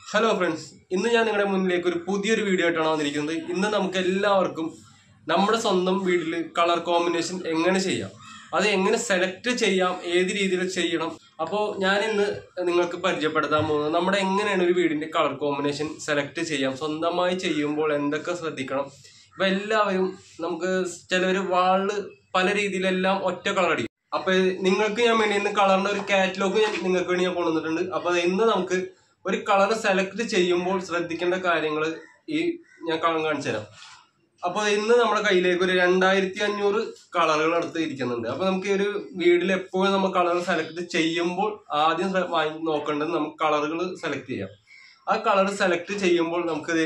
hello friends ഇന്ന് ഞാൻ നിങ്ങളുടെ മുന്നിലേക്ക് ഒരു പുതിയൊരു വീഡിയോ ആയിട്ടാണ് വന്നിരിക്കുന്നത് ഇന്ന് നമുക്ക് എല്ലാവർക്കും നമ്മുടെ സ്വന്തം വീട്ടിൽ കളർ കോമ്പിനേഷൻ എങ്ങനെ ചെയ്യാം അത് എങ്ങനെ സെലക്ട് ചെയ്യാം ഏത് രീതിയിൽ ചെയ്യണം അപ്പോൾ ഞാൻ ഇന്ന് നിങ്ങൾക്ക് പരിചയപ്പെടുത്താൻ പോകുന്നത് നമ്മുടെ എങ്ങനെയാണ് ഒരു വീടിന്റെ കളർ കോമ്പിനേഷൻ സെലക്ട് ചെയ്യാം സ്വന്തമായി ചെയ്യുമ്പോൾ എന്തൊക്കെ ശ്രദ്ധിക്കണം ഇപ്പൊ എല്ലാവരും നമുക്ക് ചിലവർ വാളില് പല രീതിയിലെല്ലാം ഒറ്റ കളർ അടിക്കും അപ്പൊ നിങ്ങൾക്ക് ഞാൻ വേണ്ടി ഇന്ന് കളറിന്റെ ഒരു കാറ്റലോഗ് ഞാൻ നിങ്ങൾക്ക് വേണ്ടി ഞാൻ കൊണ്ടുവന്നിട്ടുണ്ട് അപ്പൊ ഇന്ന് നമുക്ക് ഒരു കളർ സെലക്ട് ചെയ്യുമ്പോൾ ശ്രദ്ധിക്കേണ്ട കാര്യങ്ങൾ ഈ ഞാൻ കളർ കാണിച്ചു തരാം അപ്പൊ ഇന്ന് നമ്മുടെ കയ്യിലേക്ക് ഒരു രണ്ടായിരത്തി അഞ്ഞൂറ് കളറുകൾ അടുത്ത് ഇരിക്കുന്നുണ്ട് അപ്പൊ നമുക്ക് ഈ ഒരു വീട്ടിൽ എപ്പോഴും നമ്മൾ കളർ സെലക്ട് ചെയ്യുമ്പോൾ ആദ്യം സെ- വാങ്ങി നോക്കേണ്ടത് നമുക്ക് കളറുകൾ സെലക്ട് ചെയ്യാം ആ കളർ സെലക്ട് ചെയ്യുമ്പോൾ നമുക്കിത്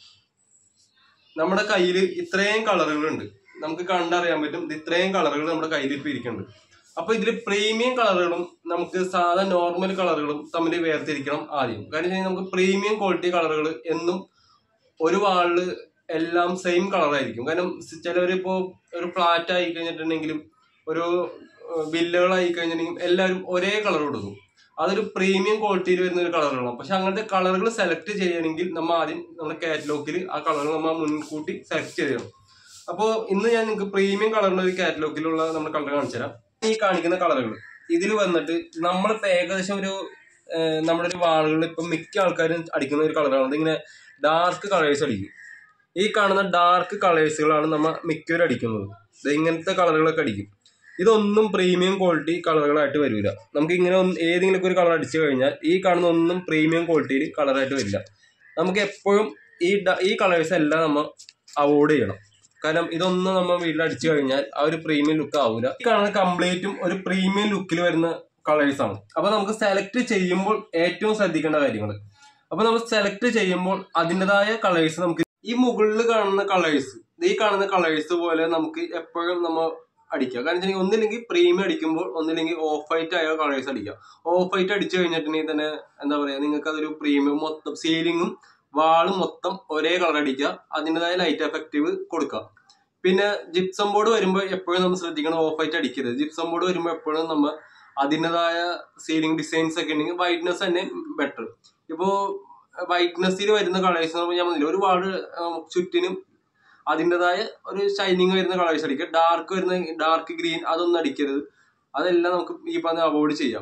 നമ്മുടെ കയ്യിൽ ഇത്രയും കളറുകളുണ്ട് നമുക്ക് കണ്ടറിയാൻ പറ്റും ഇത് ഇത്രയും കളറുകൾ നമ്മുടെ കയ്യിൽ ഇപ്പൊ ഇരിക്കുന്നുണ്ട് അപ്പൊ ഇതിൽ പ്രീമിയം കളറുകളും നമുക്ക് സാധാ നോർമൽ കളറുകളും തമ്മിൽ വേർതിരിക്കണം ആദ്യം കാരണം വെച്ചാൽ നമുക്ക് പ്രീമിയം ക്വാളിറ്റി കളറുകൾ എന്നും ഒരു വാളില് എല്ലാം സെയിം കളറായിരിക്കും കാരണം ചിലവരിപ്പോ ഒരു ഫ്ലാറ്റ് ആയി കഴിഞ്ഞിട്ടുണ്ടെങ്കിലും ഒരു വില്ലകളായി കഴിഞ്ഞിട്ടുണ്ടെങ്കിലും എല്ലാവരും ഒരേ കളർ കൊടുക്കും അതൊരു പ്രീമിയം ക്വാളിറ്റിയിൽ വരുന്ന ഒരു കളറുകളാണ് പക്ഷെ അങ്ങനത്തെ കളറുകൾ സെലക്ട് ചെയ്യണമെങ്കിൽ നമ്മൾ ആദ്യം നമ്മുടെ കാറ്റലോഗിൽ ആ കളറുകൾ നമ്മൾ മുൻകൂട്ടി സെലക്ട് ചെയ്യണം അപ്പോൾ ഇന്ന് ഞാൻ നിങ്ങൾക്ക് പ്രീമിയം കളറിന്റെ ഒരു കാറ്റലോഗിലുള്ള നമ്മുടെ കളർ കാണിച്ചു തരാം ഈ കാണിക്കുന്ന കളറുകൾ ഇതിൽ വന്നിട്ട് നമ്മളിപ്പോ ഏകദേശം ഒരു ഏഹ്, നമ്മുടെ ഒരു വാളുകളിൽ ഇപ്പൊ മിക്ക ആൾക്കാരും അടിക്കുന്ന ഒരു കളറാണ് ഇങ്ങനെ ഡാർക്ക് കളേഴ്സ് അടിക്കും ഈ കാണുന്ന ഡാർക്ക് കളേഴ്സുകളാണ് നമ്മൾ മിക്കവരും അടിക്കുന്നത് ദേ ഇങ്ങനത്തെ കളറുകളൊക്കെ അടിക്കും ഇതൊന്നും പ്രീമിയം ക്വാളിറ്റി കളറുകളായിട്ട് വരില്ല നമുക്ക് ഇങ്ങനെ ഒന്ന് ഏതെങ്കിലും ഒരു കളർ അടിച്ചു കഴിഞ്ഞാൽ ഈ കാണുന്ന ഒന്നും പ്രീമിയം ക്വാളിറ്റിയിൽ കളറായിട്ട് വരില്ല നമുക്ക് എപ്പോഴും ഈ ഡ- ഈ കളേഴ്സ് എല്ലാം നമ്മൾ അവോയ്ഡ് ചെയ്യണം കാരണം ഇതൊന്നും നമ്മൾ വീട്ടിൽ അടിച്ചു കഴിഞ്ഞാൽ ആ ഒരു പ്രീമിയം ലുക്ക് ആവില്ല ഈ കാണുന്ന കംപ്ലീറ്റും ഒരു പ്രീമിയം ലുക്കിൽ വരുന്ന കളേഴ്സ് ആണ് അപ്പൊ നമുക്ക് സെലക്ട് ചെയ്യുമ്പോൾ ഏറ്റവും ശ്രദ്ധിക്കേണ്ട കാര്യങ്ങൾ അപ്പൊ നമ്മൾ സെലക്ട് ചെയ്യുമ്പോൾ അതിൻ്റെതായ കളേഴ്സ് നമുക്ക് ഈ മുകളിൽ കാണുന്ന കളേഴ്സ് ഈ കാണുന്ന കളേഴ്സ് പോലെ നമുക്ക് എപ്പോഴും നമ്മൾ അടിക്കുക കാരണം വെച്ചാൽ ഒന്നില്ലെങ്കിൽ പ്രീമിയം അടിക്കുമ്പോൾ ഒന്നില്ലെങ്കിൽ ഓഫ് വൈറ്റ് ആയ കളേഴ്സ് അടിക്കുക ഓഫ് വൈറ്റ് അടിച്ചു കഴിഞ്ഞിട്ടുണ്ടെങ്കിൽ തന്നെ എന്താ പറയാ നിങ്ങൾക്ക് അതൊരു പ്രീമിയം മൊത്തം സീലിങ്ങും വാളും മൊത്തം ഒരേ കളർ അടിക്കുക അതിൻ്റെതായ ലൈറ്റ് എഫക്റ്റീവ് കൊടുക്കുക പിന്നെ ജിപ്സം ബോർഡ് വരുമ്പോൾ എപ്പോഴും നമ്മൾ ശ്രദ്ധിക്കണം ഓഫ് വൈറ്റ് അടിക്കരുത് ജിപ്സം ബോർഡ് വരുമ്പോൾ എപ്പോഴും നമ്മൾ അതിൻ്റെതായ സീലിംഗ് ഡിസൈൻസ് ഒക്കെ ഉണ്ടെങ്കിൽ വൈറ്റ്നെസ് തന്നെ ബെറ്റർ ഇപ്പോ വൈറ്റ്നെസ്സിൽ വരുന്ന കളേഴ്സ് ഞാൻ പറഞ്ഞില്ല ഒരു വാർഡ് ചുറ്റിനും അതിൻ്റെതായ ഒരു ഷൈനിങ് വരുന്ന കളേഴ്സ് അടിക്കുക ഡാർക്ക് വരുന്ന ഡാർക്ക് ഗ്രീൻ അതൊന്നും അടിക്കരുത് അതെല്ലാം നമുക്ക് ഈ പറഞ്ഞ അവോയ്ഡ് ചെയ്യാം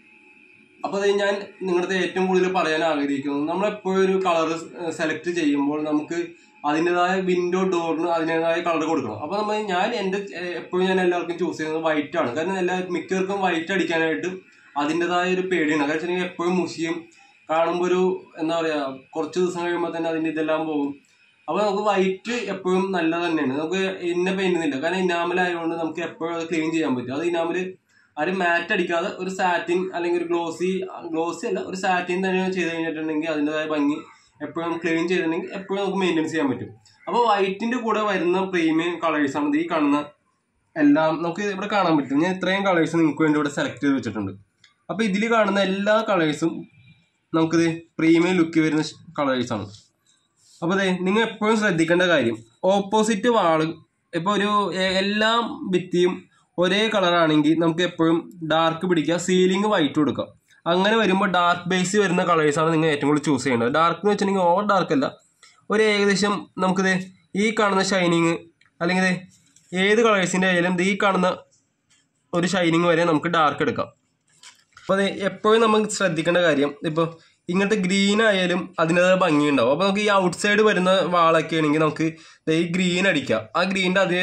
അപ്പൊ അത് ഞാൻ നിങ്ങളുടെ ഏറ്റവും കൂടുതൽ പറയാൻ ആഗ്രഹിക്കുന്നത് നമ്മൾ എപ്പോഴും ഒരു കളർ സെലക്ട് ചെയ്യുമ്പോൾ നമുക്ക് അതിൻ്റെതായ വിൻഡോ ഡോറിന് അതിൻ്റെതായ കളർ കൊടുക്കണം അപ്പൊ നമ്മൾ ഞാൻ എൻ്റെ എപ്പോഴും ഞാൻ എല്ലാവർക്കും ചൂസ് ചെയ്യുന്നത് വൈറ്റ് ആണ് കാരണം എല്ലാ മിക്കവർക്കും വൈറ്റ് അടിക്കാനായിട്ട് അതിൻ്റെതായ ഒരു പേടിയാണ് കാരണം വെച്ചാൽ എപ്പോഴും മുഷിയും കാണുമ്പോൾ ഒരു എന്താ പറയാ കുറച്ച് ദിവസം കഴിയുമ്പോൾ തന്നെ അതിൻ്റെ ഇതെല്ലാം പോകും അപ്പൊ നമുക്ക് വൈറ്റ് എപ്പോഴും നല്ലത് തന്നെയാണ് നമുക്ക് ഇന്ന പെയിന്റുന്നില്ല കാരണം ഇനാമൽ ആയതുകൊണ്ട് നമുക്ക് എപ്പോഴും അത് ക്ലീൻ ചെയ്യാൻ പറ്റും അത് ഇനാമല് ആരും മാറ്റ് അടിക്കാതെ ഒരു സാറ്റിൻ അല്ലെങ്കിൽ ഒരു ഗ്ലോസി ഗ്ലോസി അല്ല ഒരു സാറ്റിൻ തന്നെ ചെയ്ത് കഴിഞ്ഞിട്ടുണ്ടെങ്കിൽ അതിൻ്റെതായ ഭംഗി എപ്പോഴും ക്ലീൻ ചെയ്തിട്ടുണ്ടെങ്കിൽ എപ്പോഴും നമുക്ക് മെയിൻറ്റെയിൻ ചെയ്യാൻ പറ്റും അപ്പോൾ വൈറ്റിന്റെ കൂടെ വരുന്ന പ്രീമിയം കളേഴ്സ് ആണ് ഇത് ഈ കാണുന്ന എല്ലാം നമുക്ക് ഇവിടെ കാണാൻ പറ്റും ഞാൻ ഇത്രയും കളേഴ്സ് നിങ്ങൾക്ക് വേണ്ടി ഇവിടെ സെലക്ട് ചെയ്ത് വെച്ചിട്ടുണ്ട് അപ്പോൾ ഇതിൽ കാണുന്ന എല്ലാ കളേഴ്സും നമുക്കിത് പ്രീമിയം ലുക്ക് വരുന്ന കളേഴ്സ് ആണ് അപ്പോൾ അതെ നിങ്ങൾ എപ്പോഴും ശ്രദ്ധിക്കേണ്ട കാര്യം ഓപ്പോസിറ്റ് വാള് ഇപ്പോൾ ഒരു എ- എല്ലാ ഭിത്തിയും ഒരേ കളറാണെങ്കിൽ നമുക്ക് എപ്പോഴും ഡാർക്ക് പിടിക്കുക സീലിംഗ് വൈറ്റ് കൊടുക്കാം അങ്ങനെ വരുമ്പോൾ ഡാർക്ക് ബേസ് വരുന്ന കളേഴ്സാണ് നിങ്ങൾ ഏറ്റവും കൂടുതൽ ചൂസ് ചെയ്യേണ്ടത് ഡാർക്ക് എന്ന് വെച്ചിട്ടുണ്ടെങ്കിൽ ഓവർ ഡാർക്ക് അല്ല ഒരു ഏകദേശം നമുക്കിത് ഈ കാണുന്ന ഷൈനിങ് അല്ലെങ്കിൽ ദേ ഏത് കളേഴ്സിൻ്റെ ആയാലും ദേ ഈ കാണുന്ന ഒരു ഷൈനിങ് വരെ നമുക്ക് ഡാർക്ക് എടുക്കാം അപ്പോൾ അത് എപ്പോഴും നമ്മൾ ശ്രദ്ധിക്കേണ്ട കാര്യം ഇപ്പോൾ ഇങ്ങനത്തെ ഗ്രീൻ ആയാലും അതിൻ്റെതായ ഭംഗി ഉണ്ടാവും അപ്പോൾ നമുക്ക് ഈ ഔട്ട് സൈഡ് വരുന്ന വാളൊക്കെ ആണെങ്കിൽ നമുക്ക് ദേ ഈ ഗ്രീൻ അടിക്കാം ആ ഗ്രീനിൻ്റെ അതേ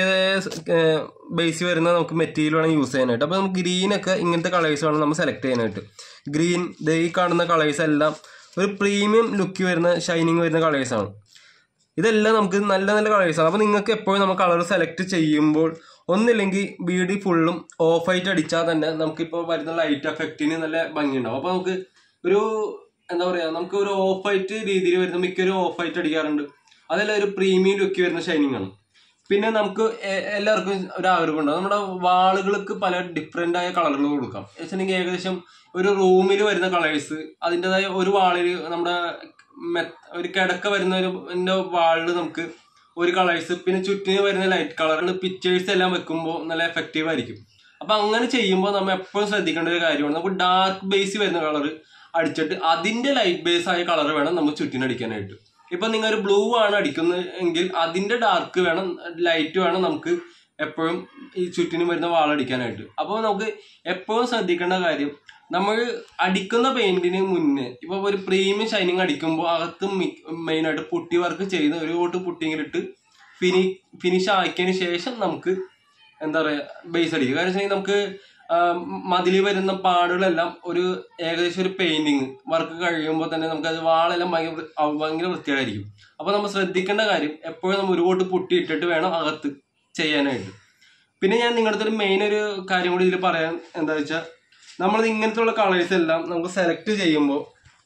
ബേസ് വരുന്ന നമുക്ക് മെറ്റീരിയൽ വേണം യൂസ് ചെയ്യാനായിട്ട് അപ്പോൾ നമുക്ക് ഗ്രീനൊക്കെ ഇങ്ങനത്തെ കളേഴ്സ് വേണം നമ്മൾ സെലക്ട് ചെയ്യാനായിട്ട് ഗ്രീൻ ദേ ഈ കാണുന്ന കളേഴ്സ് എല്ലാം ഒരു പ്രീമിയം ലുക്ക് വരുന്ന ഷൈനിങ് വരുന്ന കളേഴ്സാണ് ഇതെല്ലാം നമുക്ക് നല്ല നല്ല കളേഴ്സാണ് അപ്പോൾ നിങ്ങൾക്ക് എപ്പോഴും നമ്മൾ കളർ സെലക്ട് ചെയ്യുമ്പോൾ ഒന്നില്ലെങ്കിൽ ബീഡി ഫുള്ളും ഓഫ് ആയിട്ട് അടിച്ചാൽ തന്നെ നമുക്കിപ്പോൾ വരുന്ന ലൈറ്റ് എഫക്റ്റിന് നല്ല ഭംഗിയുണ്ടാവും അപ്പോൾ നമുക്ക് ഒരു എന്താ പറയുക നമുക്ക് ഒരു ഓഫ് വൈറ്റ് രീതിയിൽ വരുന്ന മിക്കൊരു ഓഫ് വൈറ്റ് അടിക്കാറുണ്ട് അതെല്ലാം ഒരു പ്രീമിയം ലുക്ക് വരുന്ന ഷൈനിങ് ആണ് പിന്നെ നമുക്ക് എ- എല്ലാവർക്കും ഒരു ആഗ്രഹം ഉണ്ടാവും നമ്മുടെ വാളുകൾക്ക് പല ഡിഫറെന്റ് ആയ കളറുകൾ കൊടുക്കാം വെച്ചിട്ടുണ്ടെങ്കിൽ ഏകദേശം ഒരു റൂമിൽ വരുന്ന കളേഴ്സ് അതിൻ്റെതായ ഒരു വാളിൽ നമ്മുടെ മെ- ഒരു കിടക്ക വരുന്ന ഒരു വാളിൽ നമുക്ക് ഒരു കളേഴ്സ് പിന്നെ ചുറ്റിന് വരുന്ന ലൈറ്റ് കളറുകൾ പിക്ചേഴ്സ് എല്ലാം വെക്കുമ്പോൾ നല്ല എഫക്റ്റീവ് ആയിരിക്കും അപ്പൊ അങ്ങനെ ചെയ്യുമ്പോൾ നമ്മൾ എപ്പോഴും ശ്രദ്ധിക്കേണ്ട ഒരു കാര്യമാണ് നമുക്ക് ഡാർക്ക് ബേസ് വരുന്ന കളർ അടിച്ചിട്ട് അതിന്റെ ലൈറ്റ് ബേസ് ആയ കളർ വേണം നമ്മൾ ചുറ്റിനടിക്കാനായിട്ട് ഇപ്പൊ നിങ്ങൾ ഒരു ബ്ലൂ ആണ് അടിക്കുന്നത് എങ്കിൽ അതിന്റെ ഡാർക്ക് വേണം ലൈറ്റ് വേണം നമുക്ക് എപ്പോഴും ഈ ചുറ്റിനും വരുന്ന വാളടിക്കാനായിട്ട് അപ്പോൾ നമുക്ക് എപ്പോഴും ശ്രദ്ധിക്കേണ്ട കാര്യം നമ്മൾ അടിക്കുന്ന പെയിന്റിന് മുന്നേ ഇപ്പൊ ഒരു പ്രീമിയം ഷൈനിങ് അടിക്കുമ്പോൾ അകത്ത് മെയിൻ ആയിട്ട് പുട്ടി വർക്ക് ചെയ്ത് ഒരു കോട്ട് പുട്ടിങ്ങിലിട്ട് ഫിനി ഫിനിഷ് ആക്കിയതിന് ശേഷം നമുക്ക് എന്താ പറയാ ബേസ് അടിക്കുക കാരണം വെച്ചാൽ നമുക്ക് മതിൽ വരുന്ന പാടുകളെല്ലാം ഒരു ഏകദേശം ഒരു പെയിന്റിങ് വർക്ക് കഴിയുമ്പോൾ തന്നെ നമുക്ക് അത് വാളെല്ലാം ഭയങ്കര വൃ- അവ- ഭയങ്കര വൃത്തിയായിരിക്കും അപ്പൊ നമ്മൾ ശ്രദ്ധിക്കേണ്ട കാര്യം എപ്പോഴും നമ്മൾ ഒരു കോട്ട് പുട്ടി ഇട്ടിട്ട് വേണം അകത്ത് ചെയ്യാനായിട്ട് പിന്നെ ഞാൻ നിങ്ങളുടെ അടുത്തൊരു മെയിൻ ഒരു കാര്യം കൂടി ഇതിൽ പറയാൻ എന്താ വെച്ചാൽ നമ്മൾ ഇങ്ങനത്തെ ഉള്ള കളേഴ്സ് എല്ലാം നമുക്ക് സെലക്ട് ചെയ്യുമ്പോൾ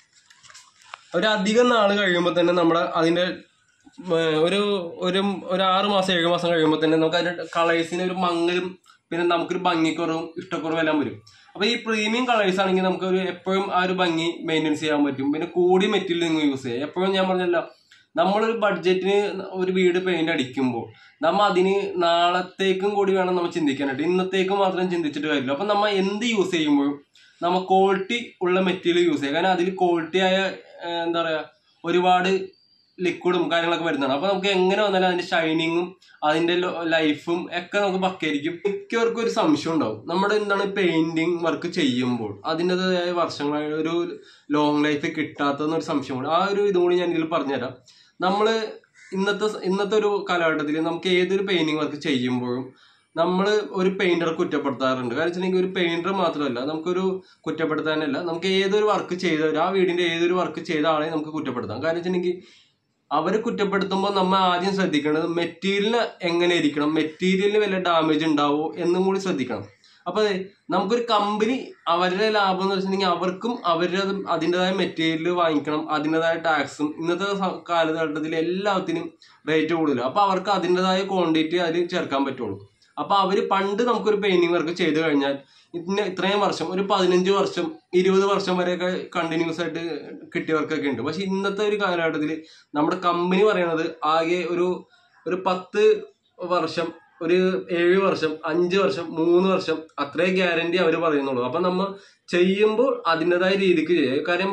ഒരു അധികം നാൾ കഴിയുമ്പോൾ തന്നെ നമ്മുടെ അതിന്റെ ഉം, ഒരു ഒരു ഒരു ആറ് മാസം ഏഴ് മാസം കഴിയുമ്പോൾ തന്നെ നമുക്ക് അതിന്റെ കളേഴ്സിന് ഒരു മങ്ങലും പിന്നെ നമുക്കൊരു ഭംഗിക്കുറവും ഇഷ്ടക്കുറവും എല്ലാം വരും അപ്പൊ ഈ പ്രീമിയം കളേഴ്സ് ആണെങ്കിൽ നമുക്ക് ഒരു എപ്പോഴും ആ ഒരു ഭംഗി മെയിൻറ്റെയിൻസ് ചെയ്യാൻ പറ്റും പിന്നെ കൂടി മെറ്റീരിയൽ നിങ്ങൾ യൂസ് ചെയ്യാം എപ്പോഴും ഞാൻ പറഞ്ഞല്ലോ നമ്മളൊരു ബഡ്ജറ്റിന് ഒരു വീട് പെയിന്റ് അടിക്കുമ്പോൾ നമ്മ അതിന് നാളത്തേക്കും കൂടി വേണം നമ്മൾ ചിന്തിക്കാനായിട്ട് ഇന്നത്തേക്ക് മാത്രം ചിന്തിച്ചിട്ട് കാര്യമില്ല അപ്പൊ നമ്മ എന്ത് യൂസ് ചെയ്യുമ്പോഴും നമ്മ ക്വാളിറ്റി ഉള്ള മെറ്റീരിയൽ യൂസ് ചെയ്യുക കാരണം അതിൽ ക്വാളിറ്റി ആയ ഏഹ്, എന്താ പറയാ ഒരുപാട് ലിക്വിഡും കാര്യങ്ങളൊക്കെ വരുന്നതാണ് അപ്പൊ നമുക്ക് എങ്ങനെ വന്നാലും അതിന്റെ ഷൈനിങ്ങും അതിന്റെ ലൈഫും ഒക്കെ നമുക്ക് പക്കായിരിക്കും മിക്കവർക്കും ഒരു സംശയം ഉണ്ടാവും നമ്മുടെ എന്താണ് പെയിന്റിങ് വർക്ക് ചെയ്യുമ്പോൾ അതിൻ്റെതായ വർഷങ്ങളായ ഒരു ലോങ് ലൈഫ് കിട്ടാത്തതെന്നൊരു സംശയമുണ്ട് ആ ഒരു ഇതും കൂടി ഞാൻ ഇതിൽ പറഞ്ഞുതരാം നമ്മള് ഇന്നത്തെ സ- ഇന്നത്തെ ഒരു കാലഘട്ടത്തിൽ നമുക്ക് ഏതൊരു പെയിന്റിങ് വർക്ക് ചെയ്യുമ്പോഴും നമ്മൾ ഒരു പെയിന്ററെ കുറ്റപ്പെടുത്താറുണ്ട് കാരണം വെച്ചിട്ടുണ്ടെങ്കിൽ ഒരു പെയിന്റർ മാത്രമല്ല നമുക്കൊരു കുറ്റപ്പെടുത്താനല്ല നമുക്ക് ഏതൊരു വർക്ക് ചെയ്തവർ ആ വീടിന്റെ ഏതൊരു വർക്ക് ചെയ്ത ആളെ നമുക്ക് കുറ്റപ്പെടുത്താം കാരണം വെച്ചിട്ടുണ്ടെങ്കിൽ അവരെ കുറ്റപ്പെടുത്തുമ്പോൾ നമ്മൾ ആദ്യം ശ്രദ്ധിക്കേണ്ടത് മെറ്റീരിയലിന് എങ്ങനെ ഇരിക്കണം മെറ്റീരിയലിന് വല്ല ഡാമേജ് ഉണ്ടാവോ എന്നും കൂടി ശ്രദ്ധിക്കണം അപ്പൊ അതെ നമുക്കൊരു കമ്പനി അവരുടെ ലാഭം എന്ന് വെച്ചിട്ടുണ്ടെങ്കിൽ അവർക്കും അവരുടെ അതിൻ്റെതായ മെറ്റീരിയൽ വാങ്ങിക്കണം അതിൻ്റെതായ ടാക്സും ഇന്നത്തെ സ- കാലഘട്ടത്തിൽ എല്ലാത്തിനും റേറ്റ് കൂടുതലും അപ്പൊ അവർക്ക് അതിൻ്റെതായ ക്വാണ്ടിറ്റി അതിൽ ചേർക്കാൻ പറ്റുള്ളൂ അപ്പൊ അവര് പണ്ട് നമുക്കൊരു പെയിന്റിംഗ് വർക്ക് ചെയ്തു കഴിഞ്ഞാൽ ഇതിന് ഇത്രയും വർഷം ഒരു പതിനഞ്ച് വർഷം ഇരുപത് വർഷം വരെയൊക്കെ കണ്ടിന്യൂസ് ആയിട്ട് കിട്ടിയവർക്കൊക്കെ ഉണ്ട് പക്ഷെ ഇന്നത്തെ ഒരു കാലഘട്ടത്തിൽ നമ്മുടെ കമ്പനി പറയണത് ആകെ ഒരു ഒരു പത്ത് വർഷം ഒരു ഏഴ് വർഷം അഞ്ച് വർഷം മൂന്ന് വർഷം അത്രേ ഗ്യാരണ്ടി അവർ പറയുന്നുള്ളൂ അപ്പൊ നമ്മ ചെയ്യുമ്പോൾ അതിൻ്റെതായ രീതിക്ക് ചെയ്യുക കാര്യം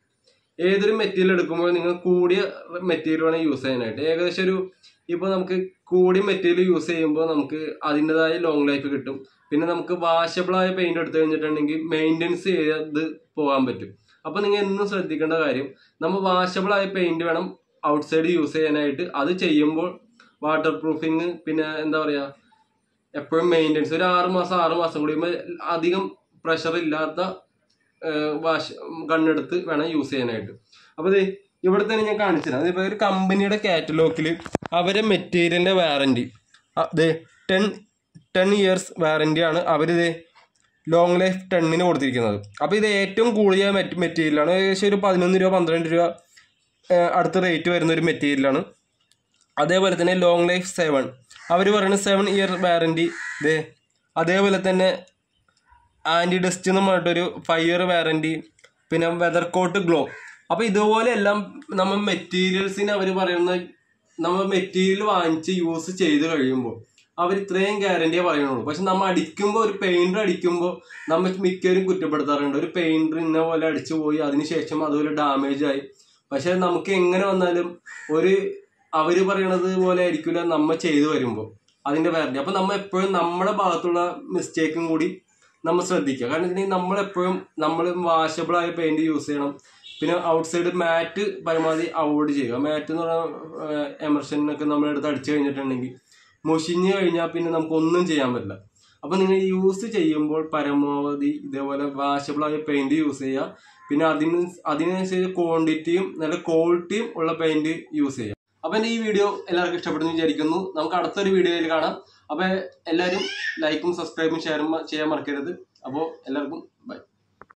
ഏതൊരു മെറ്റീരിയൽ എടുക്കുമ്പോൾ നിങ്ങൾ കൂടിയ മെറ്റീരിയൽ വേണം യൂസ് ചെയ്യാനായിട്ട് ഏകദേശം ഒരു ഇപ്പൊ നമുക്ക് കൂടിയ മെറ്റീരിയൽ യൂസ് ചെയ്യുമ്പോൾ നമുക്ക് അതിൻ്റെതായ ലോങ് ലൈഫ് കിട്ടും പിന്നെ നമുക്ക് വാഷബിൾ ആയ പെയിന്റ് എടുത്തു കഴിഞ്ഞിട്ടുണ്ടെങ്കിൽ മെയിൻ്റെനൻസ് ചെയ്ത് പോകാൻ പറ്റും അപ്പൊ നിങ്ങൾ എന്നും ശ്രദ്ധിക്കേണ്ട കാര്യം നമ്മൾ വാഷബിൾ ആയ പെയിന്റ് വേണം ഔട്ട്സൈഡ് യൂസ് ചെയ്യാനായിട്ട് അത് ചെയ്യുമ്പോൾ വാട്ടർ പ്രൂഫിങ് പിന്നെ എന്താ പറയാ എപ്പോഴും മെയിൻ്റെനൻസ് ഒരു ആറ് മാസം ആറ് മാസം കൂടി അധികം പ്രഷർ ഇല്ലാത്ത വാഷ് കണ്ണെടുത്ത് വേണം യൂസ് ചെയ്യാനായിട്ട് അപ്പൊ ദേ ഇവിടെ തന്നെ ഞാൻ കാണിച്ചുതരാം അതിപ്പോ ഒരു കമ്പനിയുടെ കാറ്റലോഗിൽ അവരെ മെറ്റീരിയലിന്റെ വാറന്റി അതെ ടെൻ ടെൻ ഇയേഴ്സ് വാറന്റി ആണ് അവരിത് ലോങ് ലൈഫ് ടെന്നിന് കൊടുത്തിരിക്കുന്നത് അപ്പൊ ഇത് ഏറ്റവും കൂടിയ മെറ്റീരിയലാണ് ഏകദേശം ഒരു പതിനൊന്ന് രൂപ പന്ത്രണ്ട് രൂപ ഏഹ്, അടുത്ത റേറ്റ് വരുന്ന ഒരു മെറ്റീരിയലാണ് അതേപോലെ തന്നെ ലോങ് ലൈഫ് സെവൻ അവർ പറയുന്നത് സെവൻ ഇയർ വാറന്റി ദേ അതേപോലെ തന്നെ ആൻറ്റി ഡസ്റ്റ് എന്ന് പറഞ്ഞിട്ടൊരു ഫൈവ് ഇയർ വാറന്റി പിന്നെ വെതർ കോട്ട് ഗ്ലോ അപ്പോൾ ഇതുപോലെ എല്ലാം നമ്മൾ മെറ്റീരിയൽസിന് അവർ പറയുന്ന നമ്മൾ മെറ്റീരിയൽ വാങ്ങിച്ച് യൂസ് ചെയ്ത് കഴിയുമ്പോൾ അവർ ഇത്രയും ഗ്യാരണ്ടിയെ പറയുന്നുള്ളൂ പക്ഷെ നമ്മൾ അടിക്കുമ്പോൾ ഒരു പെയിന്റർ അടിക്കുമ്പോൾ നമ്മൾ മിക്കവരും കുറ്റപ്പെടുത്താറുണ്ട് ഒരു പെയിന്റർ ഇന്ന പോലെ അടിച്ചു പോയി അതിനുശേഷം അതുപോലെ ഡാമേജ് ആയി പക്ഷെ നമുക്ക് എങ്ങനെ വന്നാലും ഒരു അവര് പറയണത് പോലെ ആയിരിക്കില്ല നമ്മ ചെയ്തു വരുമ്പോൾ അതിന്റെ വാറന്റി അപ്പൊ നമ്മ എപ്പോഴും നമ്മുടെ ഭാഗത്തുള്ള മിസ്റ്റേക്കും കൂടി നമ്മൾ ശ്രദ്ധിക്കുക കാരണം വെച്ചിട്ടുണ്ടെങ്കിൽ നമ്മൾ എപ്പോഴും നമ്മൾ വാഷബിൾ ആയ പെയിന്റ് യൂസ് ചെയ്യണം പിന്നെ ഔട്ട്സൈഡ് മാറ്റ് പരമാവധി അവോയ്ഡ് ചെയ്യുക മാറ്റ് എന്ന് പറഞ്ഞാൽ എമർഷനൊക്കെ നമ്മൾ എടുത്ത് അടിച്ചു കഴിഞ്ഞിട്ടുണ്ടെങ്കിൽ മുഷിഞ്ഞ് കഴിഞ്ഞാൽ പിന്നെ നമുക്ക് ഒന്നും ചെയ്യാൻ പറ്റില്ല അപ്പൊ നിങ്ങൾ യൂസ് ചെയ്യുമ്പോൾ പരമാവധി ഇതേപോലെ വാഷബിൾ ആയ പെയിന്റ് യൂസ് ചെയ്യുക പിന്നെ അതിന് അതിനനുസരിച്ച് ക്വാണ്ടിറ്റിയും നല്ല ക്വാളിറ്റിയും ഉള്ള പെയിന്റ് യൂസ് ചെയ്യുക അപ്പൊ എന്റെ ഈ വീഡിയോ എല്ലാവർക്കും ഇഷ്ടപ്പെടുന്നു വിചാരിക്കുന്നു നമുക്ക് അടുത്തൊരു വീഡിയോയിൽ കാണാം അപ്പൊ എല്ലാവരും ലൈക്കും സബ്സ്ക്രൈബും ഷെയറും ചെയ്യാൻ മറക്കരുത് അപ്പോൾ എല്ലാവർക്കും ബൈ